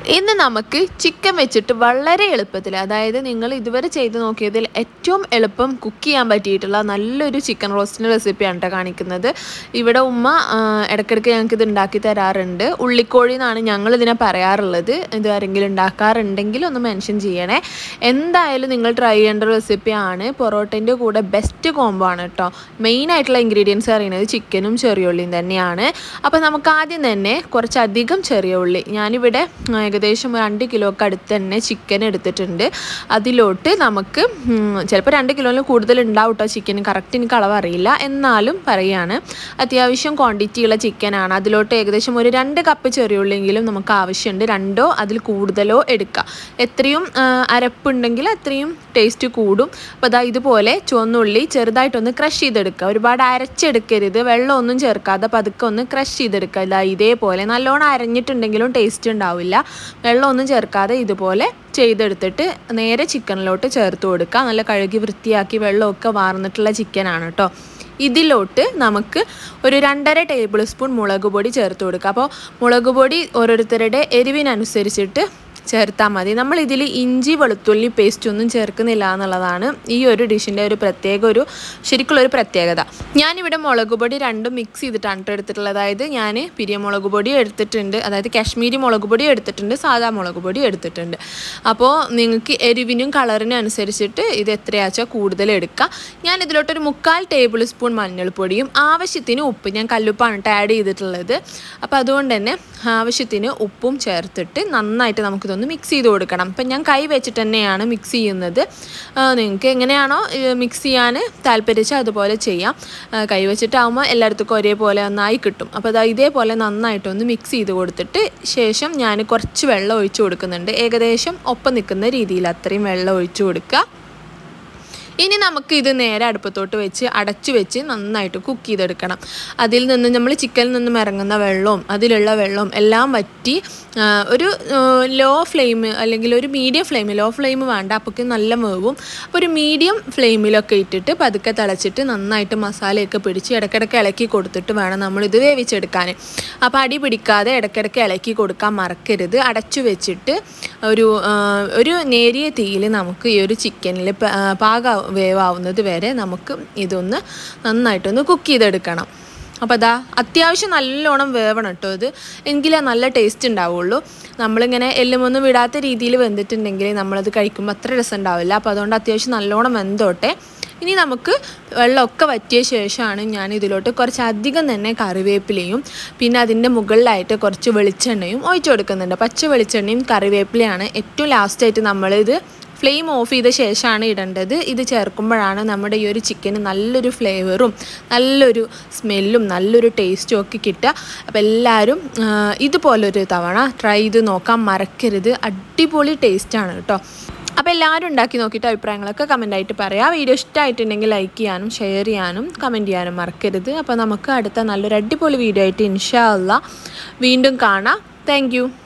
ഇന്ന് നമുക്ക് ചിക്കൻ വെച്ചിട്ട് വളരെ എളുപ്പത്തിൽ അതായത് നിങ്ങൾ ഇതുവരെ ചെയ്ത് നോക്കിയതിൽ ഏറ്റവും എളുപ്പം കുക്ക് ചെയ്യാൻ പറ്റിയിട്ടുള്ള നല്ലൊരു ചിക്കൻ റോസ്റ്റിൻ്റെ റെസിപ്പിയാണ് കേട്ടോ കാണിക്കുന്നത് ഇവിടെ ഉമ്മ ആ, ഇടയ്ക്കിടയ്ക്ക് ഞങ്ങൾക്ക് ഇത് ഉണ്ടാക്കി തരാറുണ്ട് ഉള്ളിക്കോഴി എന്നാണ് ഞങ്ങൾ ഇതിനെ പറയാറുള്ളത് ഇത് ആരെങ്കിലും ഉണ്ടാക്കാറുണ്ടെങ്കിൽ ഒന്ന് മെൻഷൻ ചെയ്യണേ എന്തായാലും നിങ്ങൾ ട്രൈ ചെയ്യേണ്ട റെസിപ്പിയാണ് പൊറോട്ടൻ്റെ കൂടെ ബെസ്റ്റ് കോംബോ ആണ് കേട്ടോ മെയിൻ ആയിട്ടുള്ള ഇൻഗ്രീഡിയൻസ് അറിയുന്നത് ചിക്കനും ചെറിയ ഉള്ളിയും തന്നെയാണ് അപ്പോൾ നമുക്ക് ആദ്യം തന്നെ കുറച്ചധികം ചെറിയ ഉള്ളി ഞാനിവിടെ ആ, ഏകദേശം ഒരു രണ്ട് കിലോക്ക് അടുത്ത് തന്നെ ചിക്കൻ എടുത്തിട്ടുണ്ട് അതിലോട്ട് നമുക്ക് ചിലപ്പോൾ രണ്ട് കിലോയിൽ കൂടുതൽ ഉണ്ടാവും കേട്ടോ ചിക്കൻ കറക്റ്റ് എനിക്ക് അളവ് അറിയില്ല എന്നാലും പറയുകയാണ് അത്യാവശ്യം ക്വാണ്ടിറ്റിയുള്ള ചിക്കനാണ് അതിലോട്ട് ഏകദേശം ഒരു രണ്ട് കപ്പ് ചെറിയ ഉള്ളിയെങ്കിലും നമുക്ക് ആവശ്യമുണ്ട് രണ്ടോ അതിൽ കൂടുതലോ എടുക്കാം എത്രയും ആ, അരപ്പുണ്ടെങ്കിൽ അത്രയും ടേസ്റ്റ് കൂടും അപ്പോൾ അതാ ഇതുപോലെ ചുവന്നുള്ളി ചെറുതായിട്ടൊന്ന് ക്രഷ് ചെയ്തെടുക്കുക ഒരുപാട് അരച്ചെടുക്കരുത് വെള്ളമൊന്നും ചേർക്കാതെ പതുക്കെ ഒന്ന് ക്രഷ് ചെയ്തെടുക്കുക ഇതാ ഇതേപോലെ നല്ലോണം അരഞ്ഞിട്ടുണ്ടെങ്കിലും ടേസ്റ്റ് ഉണ്ടാവില്ല വെള്ളമൊന്നും ചേർക്കാതെ ഇതുപോലെ ചെയ്തെടുത്തിട്ട് നേരെ ചിക്കനിലോട്ട് ചേർത്ത് കൊടുക്കുക നല്ല കഴുകി വൃത്തിയാക്കി വെള്ളമൊക്കെ വാർന്നിട്ടുള്ള ചിക്കനാണ് കേട്ടോ ഇതിലോട്ട് നമുക്ക് ഒരു രണ്ടര ടേബിൾ സ്പൂൺ മുളക് പൊടി ചേർത്ത് കൊടുക്കുക അപ്പോൾ മുളക് പൊടി ഓരോരുത്തരുടെ എരിവിനനുസരിച്ചിട്ട് ചേർത്താൽ മതി നമ്മൾ ഇതിൽ ഇഞ്ചി വെളുത്തുള്ളി പേസ്റ്റ് ഒന്നും ചേർക്കുന്നില്ല എന്നുള്ളതാണ് ഈ ഒരു ഡിഷിൻ്റെ ഒരു പ്രത്യേക ഒരു ശരിക്കുള്ള ഒരു പ്രത്യേകത ഞാനിവിടെ മുളക് പൊടി രണ്ടും മിക്സ് ചെയ്തിട്ടാണ് കേട്ടോ എടുത്തിട്ടുള്ളത് അതായത് ഞാൻ പിരിയമുളക് പൊടി എടുത്തിട്ടുണ്ട് അതായത് കാശ്മീരി മുളക് പൊടി എടുത്തിട്ടുണ്ട് സാധാ മുളക് പൊടി എടുത്തിട്ടുണ്ട് അപ്പോൾ നിങ്ങൾക്ക് എരിവിനും കളറിനും അനുസരിച്ചിട്ട് ഇത് എത്രയാച്ചാൽ കൂടുതൽ എടുക്കുക ഞാൻ ഇതിലോട്ടൊരു മുക്കാൽ ടേബിൾ സ്പൂൺ മഞ്ഞൾപ്പൊടിയും ആവശ്യത്തിന് ഉപ്പ് ഞാൻ കല്ലുപ്പാണ് കേട്ടോ ആഡ് ചെയ്തിട്ടുള്ളത് അപ്പോൾ അതുകൊണ്ട് തന്നെ ആവശ്യത്തിന് ഉപ്പും ചേർത്തിട്ട് നന്നായിട്ട് നമുക്കിതൊന്ന് മിക്സ് ചെയ്ത് കൊടുക്കണം അപ്പം ഞാൻ കൈ വെച്ചിട്ട് തന്നെയാണ് മിക്സ് ചെയ്യുന്നത് നിങ്ങൾക്ക് എങ്ങനെയാണോ മിക്സ് ചെയ്യാൻ താല്പര്യച്ചാൽ അതുപോലെ ചെയ്യാം ആ, കൈ വെച്ചിട്ടാകുമ്പോൾ എല്ലായിടത്തും ഒരേപോലെ ഒന്നായി കിട്ടും അപ്പോൾ അതാ ഇതേപോലെ നന്നായിട്ടൊന്ന് മിക്സ് ചെയ്ത് കൊടുത്തിട്ട് ശേഷം ഞാൻ കുറച്ച് വെള്ളം ഒഴിച്ചു കൊടുക്കുന്നുണ്ട് ഏകദേശം ഒപ്പം നിൽക്കുന്ന രീതിയിൽ അത്രയും വെള്ളം ഒഴിച്ചു കൊടുക്കുക ഇനി നമുക്ക് ഇത് നേരെ അടുപ്പത്തോട്ട് വെച്ച് അടച്ചു വെച്ച് നന്നായിട്ട് കുക്ക് ചെയ്തെടുക്കണം അതിൽ നിന്ന് നമ്മൾ ചിക്കനിൽ നിന്നും ഇറങ്ങുന്ന വെള്ളവും അതിലുള്ള വെള്ളവും എല്ലാം വറ്റി ആ, ഒരു ലോ ഫ്ലെയിം അല്ലെങ്കിൽ ഒരു മീഡിയം ഫ്ലെയിം ലോ ഫ്ലെയിം വേണ്ട അപ്പോഴേക്കും നല്ല വേവും അപ്പോൾ ഒരു മീഡിയം ഫ്ലെയിമിലൊക്കെ ഇട്ടിട്ട് പതുക്കെ തിളച്ചിട്ട് നന്നായിട്ട് മസാലയൊക്കെ പിടിച്ച് ഇടയ്ക്കിടയ്ക്ക് ഇളക്കി കൊടുത്തിട്ട് വേണം നമ്മളിത് വേവിച്ചെടുക്കാൻ അപ്പോൾ അടി പിടിക്കാതെ ഇടയ്ക്കിടയ്ക്ക് ഇളക്കി കൊടുക്കാൻ മറക്കരുത് അടച്ചു വെച്ചിട്ട് ഒരു ആ, ഒരു നേരിയ തീയിൽ നമുക്ക് ഈ ഒരു ചിക്കനിൽ പാക വേവാവുന്നത് വരെ നമുക്ക് ഇതൊന്ന് നന്നായിട്ടൊന്ന് കുക്ക് ചെയ്തെടുക്കണം അപ്പോൾ അതാ അത്യാവശ്യം നല്ലോണം വേവണം കേട്ടോ ഇത് എങ്കിലേ നല്ല ടേസ്റ്റ് ഉണ്ടാവുള്ളൂ നമ്മളിങ്ങനെ എല്ലുമൊന്നും വിടാത്ത രീതിയിൽ വെന്തിട്ടുണ്ടെങ്കിൽ നമ്മളത് കഴിക്കുമ്പോൾ അത്ര രസം ഉണ്ടാവില്ല അപ്പോൾ അതുകൊണ്ട് അത്യാവശ്യം നല്ലോണം വെന്തോട്ടെ ഇനി നമുക്ക് വെള്ളമൊക്കെ വറ്റിയ ശേഷമാണ് ഞാൻ ഇതിലോട്ട് കുറച്ച് അധികം തന്നെ കറിവേപ്പിലയും പിന്നെ അതിൻ്റെ മുകളിലായിട്ട് കുറച്ച് വെളിച്ചെണ്ണയും ഒഴിച്ചു കൊടുക്കുന്നുണ്ട് പച്ച വെളിച്ചെണ്ണയും കറിവേപ്പിലയാണ് ഏറ്റവും ലാസ്റ്റായിട്ട് നമ്മളിത് ഫ്ലെയിം ഓഫ് ചെയ്ത ശേഷമാണ് ഇടേണ്ടത് ഇത് ചേർക്കുമ്പോഴാണ് നമ്മുടെ ഈ ഒരു ചിക്കന് നല്ലൊരു ഫ്ലേവറും നല്ലൊരു സ്മെല്ലും നല്ലൊരു ടേസ്റ്റും ഒക്കെ കിട്ടുക അപ്പോൾ എല്ലാവരും ആ, ഇതുപോലൊരു തവണ ട്രൈ ചെയ്ത് നോക്കാൻ മറക്കരുത് അടിപൊളി ടേസ്റ്റാണ് കേട്ടോ അപ്പോൾ എല്ലാവരും ഉണ്ടാക്കി നോക്കിയിട്ട് അഭിപ്രായങ്ങളൊക്കെ കമൻ്റായിട്ട് പറയാം വീഡിയോ ഇഷ്ടമായിട്ടുണ്ടെങ്കിൽ ലൈക്ക് ചെയ്യാനും ഷെയർ ചെയ്യാനും കമൻറ്റ് ചെയ്യാനും മറക്കരുത് അപ്പോൾ നമുക്ക് അടുത്ത നല്ലൊരു അടിപൊളി വീഡിയോ ആയിട്ട് ഇൻഷാ അല്ലാ വീണ്ടും കാണാം താങ്ക്